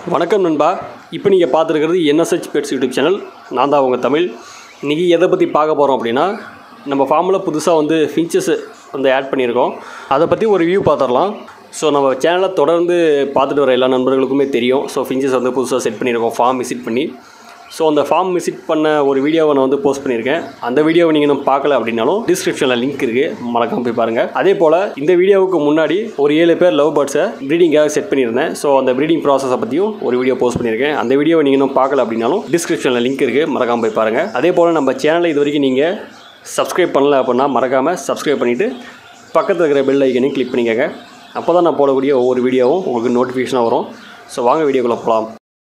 வணக்கம் நண்பா இப்போ நீங்கள் பார்த்துருக்கிறது என்எஸ்ஹெச் பெட்ஸ் யூடியூப் சேனல் நான் தான் உங்கள் தமிழ் இன்றைக்கி எதை பற்றி பார்க்க போகிறோம் அப்படின்னா நம்ம ஃபார்மில் புதுசாக வந்து ஃபின்ச்சஸ் வந்து ஆட் பண்ணியிருக்கோம் அதை பற்றி ஒரு வியூ பார்த்துடலாம் ஸோ நம்ம சேனலை தொடர்ந்து பார்த்துட்டு வர எல்லா நண்பர்களுக்குமே தெரியும் ஸோ ஃபின்ச்சஸ் வந்து புதுசாக செட் பண்ணியிருக்கோம் ஃபார்ம் விசிட் பண்ணி ஸோ அந்த ஃபார்ம் விசிட் பண்ண ஒரு வீடியோவை நான் வந்து போஸ்ட் பண்ணியிருக்கேன் அந்த வீடியோவை நீங்கள் இன்னும் பார்க்கல அப்படின்னாலும் டிஸ்கிரிப்ஷனில் லிங்க் இருக்குது மறக்காம போய் பாருங்கள் அதே போல் இந்த வீடியோவுக்கு முன்னாடி ஒரு ஏழு பேர் லவ் பேர்ட்ஸை ப்ரீடிங்காக செட் பண்ணியிருந்தேன் ஸோ அந்த ப்ரீடிங் ப்ராசஸை பற்றியும் ஒரு வீடியோ போஸ்ட் பண்ணியிருக்கேன் அந்த வீடியோவை நீங்கள் இன்னும் பார்க்கல அப்படின்னாலும் டிஸ்கிரிப்ஷனில் லிங்க் இருக்குது மறக்காம போய் பாருங்கள் அதே போல் நம்ம சேனலை இது வரைக்கும் நீங்கள் சப்ஸ்கிரைப் பண்ணல அப்படின்னா மறக்காமல் சப்ஸ்கிரைப் பண்ணிவிட்டு பக்கத்தில் இருக்கிற பெல் ஐக்கனையும் கிளிக் பண்ணிக்கங்க அப்போ தான் நான் போடக்கூடிய ஒவ்வொரு வீடியோவும் உங்களுக்கு நோட்டிஃபிகேஷனாக வரும் ஸோ வாங்க வீடியோக்குள்ளே போகலாம்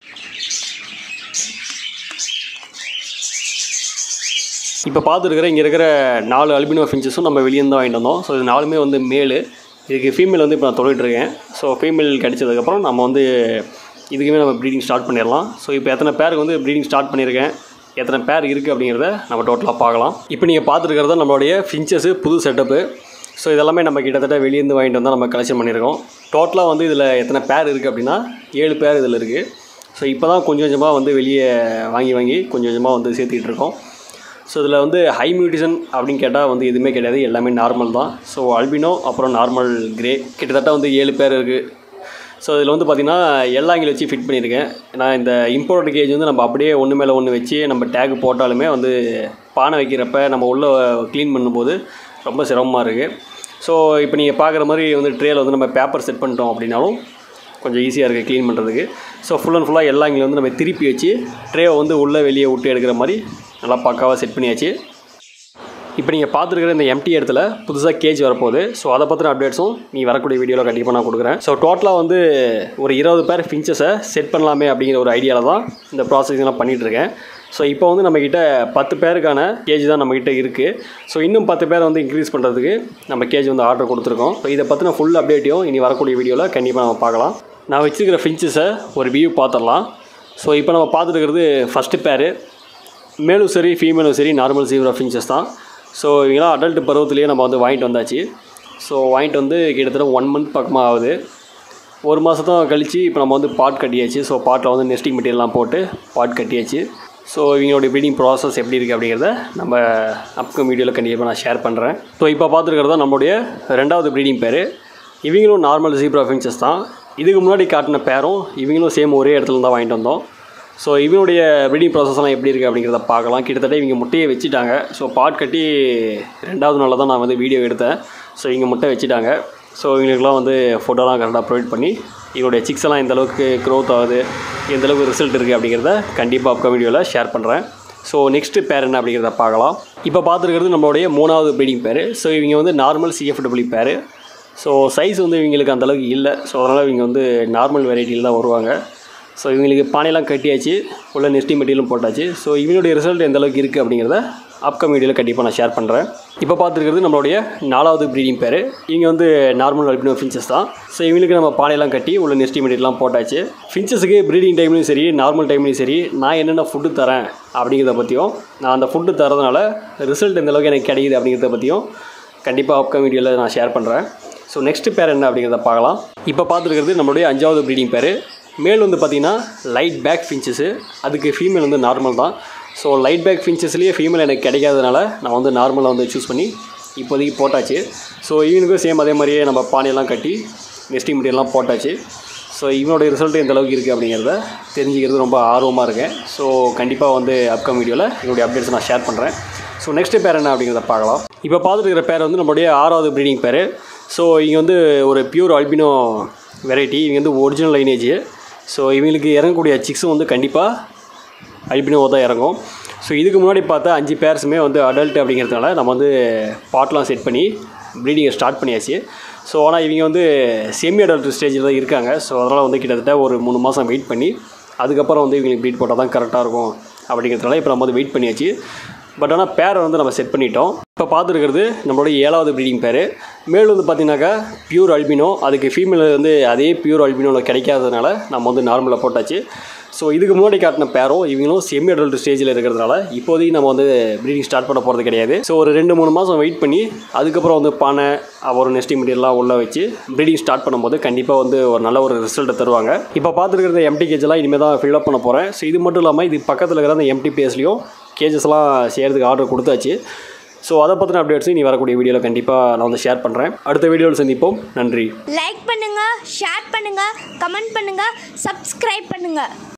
இப்போ பார்த்துருக்கிற இங்கே இருக்கிற நாலு அல்பினோ ஃபின்ச்சஸும் நம்ம வெளியே தான் வாங்கிட்டு வந்தோம் ஸோ இது நாலுமே வந்து மேலு இதுக்கு ஃபீமேல் வந்து இப்போ நான் தொழிட்டு இருக்கேன் ஸோ ஃபீமேல் கிடைச்சதுக்கப்புறம் நம்ம வந்து இதுக்குமே நம்ம ப்ரீடிங் ஸ்டார்ட் பண்ணிடலாம் ஸோ இப்போ எத்தனை பேருக்கு வந்து ப்ரீடிங் ஸ்டார்ட் பண்ணியிருக்கேன் எத்தனை பேர் இருக்குது அப்படிங்கிறத நம்ம டோட்டலாக பார்க்கலாம் இப்போ நீங்கள் பார்த்துருக்கிறது நம்மளுடைய ஃபின்ச்சஸு புது செட்டப்பு ஸோ இதெல்லாமே நம்ம கிட்டத்தட்ட வெளியேருந்து வாங்கிட்டு வந்தால் நம்ம கலெக்ஷன் பண்ணியிருக்கோம் டோட்டலாக வந்து இதில் எத்தனை பேர் இருக்குது அப்படின்னா ஏழு பேர் இதில் இருக்குது ஸோ இப்போ தான் கொஞ்சம் கொஞ்சமாக வந்து வெளியே வாங்கி வாங்கி கொஞ்சம் கொஞ்சமாக வந்து சேர்த்துக்கிட்டு இருக்கோம் ஸோ இதில் வந்து ஹை மியூட்டிசன் அப்படின்னு கேட்டால் வந்து எதுவுமே கிடையாது எல்லாமே நார்மல் தான் ஸோ அல்பினோ அப்புறம் நார்மல் கிரே கிட்டத்தட்ட வந்து ஏழு பேர் இருக்குது ஸோ இதில் வந்து பார்த்திங்கன்னா எல்லாங்கில் வச்சு ஃபிட் பண்ணியிருக்கேன் நான் இந்த இம்போர்ட் கேஜ் வந்து நம்ம அப்படியே ஒன்று மேலே ஒன்று வச்சு நம்ம டேக் போட்டாலுமே வந்து பானை வைக்கிறப்ப நம்ம உள்ளே க்ளீன் பண்ணும்போது ரொம்ப சிரமமாக இருக்குது ஸோ இப்போ நீங்கள் பார்க்குற மாதிரி வந்து ட்ரேயில் வந்து நம்ம பேப்பர் செட் பண்ணிட்டோம் அப்படின்னாலும் கொஞ்சம் ஈஸியாக இருக்குது க்ளீன் பண்ணுறதுக்கு ஸோ ஃபுல் அண்ட் ஃபுல்லாக எல்லா இங்கே வந்து நம்ம திருப்பி வச்சு ட்ரேவை வந்து உள்ளே வெளியே விட்டு எடுக்கிற மாதிரி நல்லா பக்காவாக செட் பண்ணியாச்சு இப்போ நீங்கள் பார்த்துருக்கிற இந்த எம்டி இடத்துல புதுசாக கேஜ் வரப்போகுது ஸோ அதை பற்றின அப்டேட்ஸும் நீ வரக்கூடிய வீடியோவில் கண்டிப்பாக நான் கொடுக்குறேன் ஸோ டோட்டலாக வந்து ஒரு இருபது பேர் ஃபின்ச்சஸை செட் பண்ணலாமே அப்படிங்கிற ஒரு ஐடியாவில் தான் இந்த ப்ராசஸிங்லாம் பண்ணிகிட்டு இருக்கேன் ஸோ இப்போ வந்து நம்மக்கிட்ட பத்து பேருக்கான கேஜ் தான் நம்மக்கிட்ட இருக்குது ஸோ இன்னும் பத்து பேர் வந்து இன்க்ரீஸ் பண்ணுறதுக்கு நம்ம கேஜ் வந்து ஆர்டர் கொடுத்துருக்கோம் ஸோ இதை பற்றின ஃபுல் அப்டேட்டையும் இனி வரக்கூடிய வீடியோவில் கண்டிப்பாக நம்ம பார்க்கலாம் நான் வச்சுருக்கிற ஃபின்ச்சஸை ஒரு வியூ பார்த்துடலாம் ஸோ இப்போ நம்ம பார்த்துட்டு இருக்கிறது ஃபஸ்ட்டு பேரு மேலும் சரி ஃபீமேலும் சரி நார்மல் சீவரா ஃபின்ச்சஸ் தான் ஸோ இவங்களாம் அடல்ட் பருவத்துலேயே நம்ம வந்து வாங்கிட்டு வந்தாச்சு ஸோ வாங்கிட்டு வந்து கிட்டத்தட்ட ஒன் மந்த் பக்கமாக ஆகுது ஒரு மாதம் கழித்து இப்போ நம்ம வந்து பாட் கட்டியாச்சு ஸோ பாட்டில் வந்து நெஸ்டிங் மெட்டீரியல்லாம் போட்டு பாட் கட்டியாச்சு ஸோ இவங்களோட ப்ரீடிங் ப்ராசஸ் எப்படி இருக்குது அப்படிங்கிறத நம்ம அப்கம் வீடியோவில் கண்டிப்பாக நான் ஷேர் பண்ணுறேன் ஸோ இப்போ பார்த்துருக்கிறது தான் நம்மளுடைய ரெண்டாவது ப்ரீடிங் பேர் இவங்களும் நார்மல் ஜீப்ரா ஃபின்ச்சஸ் தான் இதுக்கு முன்னாடி காட்டின பேரும் இவங்களும் சேம் ஒரே இடத்துல தான் வாங்கிட்டு வந்தோம் ஸோ இவனுடைய ப்ரீடிங் ப்ராசஸ்லாம் எப்படி இருக்குது அப்படிங்கிறத பார்க்கலாம் கிட்டத்தட்ட இவங்க முட்டையை வச்சுட்டாங்க ஸோ பாட் கட்டி ரெண்டாவது நாளில் தான் நான் வந்து வீடியோ எடுத்தேன் ஸோ இங்கே முட்டை வச்சுட்டாங்க ஸோ இவங்களுக்குலாம் வந்து ஃபுட்டெல்லாம் கரெக்டாக ப்ரொவைட் பண்ணி இவங்களுடைய சிக்ஸ் எல்லாம் எந்த அளவுக்கு க்ரோத் ஆகுது எந்த அளவுக்கு ரிசல்ட் இருக்குது அப்படிங்கிறத கண்டிப்பாக அப்கம் வீடியோவில் ஷேர் பண்ணுறேன் ஸோ நெக்ஸ்ட்டு பேர் என்ன அப்படிங்கிறத பார்க்கலாம் இப்போ பார்த்துருக்கிறது நம்மளுடைய மூணாவது ப்ரீடிங் பேர் ஸோ இவங்க வந்து normal CFW pair so size வந்து இவங்களுக்கு அந்தளவுக்கு இல்லை ஸோ அதனால் இவங்க வந்து நார்மல் வெரைட்டியில் தான் வருவாங்க ஸோ இவங்களுக்கு பானையெல்லாம் கட்டியாச்சு உள்ள நெஸ்டி மெட்டீரியலும் போட்டாச்சு ஸோ இவனுடைய ரிசல்ட் எந்த அளவுக்கு இருக்குது அப்படிங்கிறத அப்கம் வீடியோவில் கண்டிப்பாக நான் ஷேர் பண்ணுறேன் இப்போ பார்த்துருக்கிறது நம்மளுடைய நாலாவது ப்ரீடிங் பேர் இங்கே வந்து நார்மல் அல்பினோ ஃபின்ச்சஸ் தான் ஸோ இவங்களுக்கு நம்ம பானையெல்லாம் கட்டி உள்ள நெஸ்டி மெட்டீரியல்லாம் போட்டாச்சு ஃபின்ச்சஸுக்கு ப்ரீடிங் டைம்லையும் சரி நார்மல் டைம்லையும் சரி நான் என்னென்ன ஃபுட்டு தரேன் அப்படிங்கிறத பற்றியும் நான் அந்த ஃபுட்டு தரதுனால ரிசல்ட் எந்த அளவுக்கு எனக்கு கிடைக்குது அப்படிங்கிறத பற்றியும் கண்டிப்பாக அப்கம் வீடியோவில் நான் ஷேர் பண்ணுறேன் ஸோ நெக்ஸ்ட் பேர் என்ன அப்படிங்கிறத பார்க்கலாம் இப்போ பார்த்துருக்கிறது நம்மளுடைய அஞ்சாவது ப்ரீடிங் பேர் மேல் வந்து பார்த்திங்கன்னா லைட் பேக் ஃபின்ச்சஸு அதுக்கு ஃபீமேல் வந்து நார்மல் தான் ஸோ லைட் பேக் ஃபின்ச்சஸ்லேயே ஃபீமேல் எனக்கு கிடைக்காதனால நான் வந்து நார்மலாக வந்து சூஸ் பண்ணி இப்போதைக்கு போட்டாச்சு ஸோ இவனுக்கும் சேம் அதே மாதிரியே நம்ம பானையெல்லாம் கட்டி நெஸ்டிங் மெட்டீரியல்லாம் போட்டாச்சு ஸோ இவனோட ரிசல்ட் எந்த அளவுக்கு இருக்குது அப்படிங்கிறத தெரிஞ்சுக்கிறது ரொம்ப ஆர்வமாக இருக்கேன் ஸோ கண்டிப்பாக வந்து அப்கம் வீடியோவில் என்னுடைய அப்டேட்ஸ் நான் ஷேர் பண்ணுறேன் ஸோ நெக்ஸ்ட் பேர் என்ன அப்படிங்கிறத பார்க்கலாம் இப்போ பார்த்துட்டு இருக்கிற பேர் வந்து நம்மளுடைய ஆறாவது ப்ரீடிங் பேர் ஸோ இங்கே வந்து ஒரு பியூர் அல்பினோ வெரைட்டி இவங்க வந்து ஒரிஜினல் லைனேஜ் ஸோ இவங்களுக்கு இறங்கக்கூடிய சிக்ஸும் வந்து கண்டிப்பாக அல்பினோவாக தான் இறங்கும் ஸோ இதுக்கு முன்னாடி பார்த்தா அஞ்சு பேர்ஸுமே வந்து அடல்ட் அப்படிங்கிறதுனால நம்ம வந்து பாட்லாம் செட் பண்ணி ப்ரீடிங்கை ஸ்டார்ட் பண்ணியாச்சு ஸோ ஆனால் இவங்க வந்து செமி அடல்ட் ஸ்டேஜில் தான் இருக்காங்க ஸோ அதனால் வந்து கிட்டத்தட்ட ஒரு மூணு மாதம் வெயிட் பண்ணி அதுக்கப்புறம் வந்து இவங்களுக்கு ப்ரீட் போட்டால் தான் கரெக்டாக இருக்கும் அப்படிங்கிறதுனால இப்போ நம்ம வந்து வெயிட் பண்ணியாச்சு பட் ஆனால் பேரை வந்து நம்ம செட் பண்ணிட்டோம் இப்போ பார்த்துருக்கிறது நம்மளோட ஏழாவது ப்ரீடிங் பேர் மேல் வந்து பார்த்தீங்கன்னாக்கா பியூர் அல்பினோ அதுக்கு ஃபீமேல் வந்து அதே பியூர் அல்பினோவில் கிடைக்காததுனால நம்ம வந்து நார்மலாக போட்டாச்சு ஸோ இதுக்கு முன்னாடி காட்டின பேரும் இவங்களும் செமி அடல்ட் ஸ்டேஜில் இருக்கிறதுனால இப்போதைக்கு நம்ம வந்து ப்ரீடிங் ஸ்டார்ட் பண்ண போகிறது கிடையாது ஸோ ஒரு ரெண்டு மூணு மாதம் வெயிட் பண்ணி அதுக்கப்புறம் வந்து பானை அப்புறம் நெஸ்டிங் மெட்டீரியல்லாம் உள்ளே வச்சு ப்ரீடிங் ஸ்டார்ட் பண்ணும்போது கண்டிப்பாக வந்து ஒரு நல்ல ஒரு ரிசல்ட்டை தருவாங்க இப்போ பார்த்துருக்கிற எம்டி கேஜெல்லாம் இனிமேல் தான் ஃபில்அப் பண்ண போகிறேன் ஸோ இது மட்டும் இல்லாமல் இது பக்கத்தில் இருக்கிற அந்த எம்டி பேஸ்லேயும் கேஜஸ்லாம் செய்கிறதுக்கு ஆர்டர் கொடுத்தாச்சு ஸோ அதை பற்றின அப்டேட்ஸ் நீ வரக்கூடிய வீடியோவில் கண்டிப்பாக நான் வந்து ஷேர் பண்ணுறேன் அடுத்த வீடியோவில் சந்திப்போம் நன்றி லைக் பண்ணுங்க ஷேர் பண்ணுங்க கமெண்ட் பண்ணுங்க சப்ஸ்கிரைப் பண்ணுங்க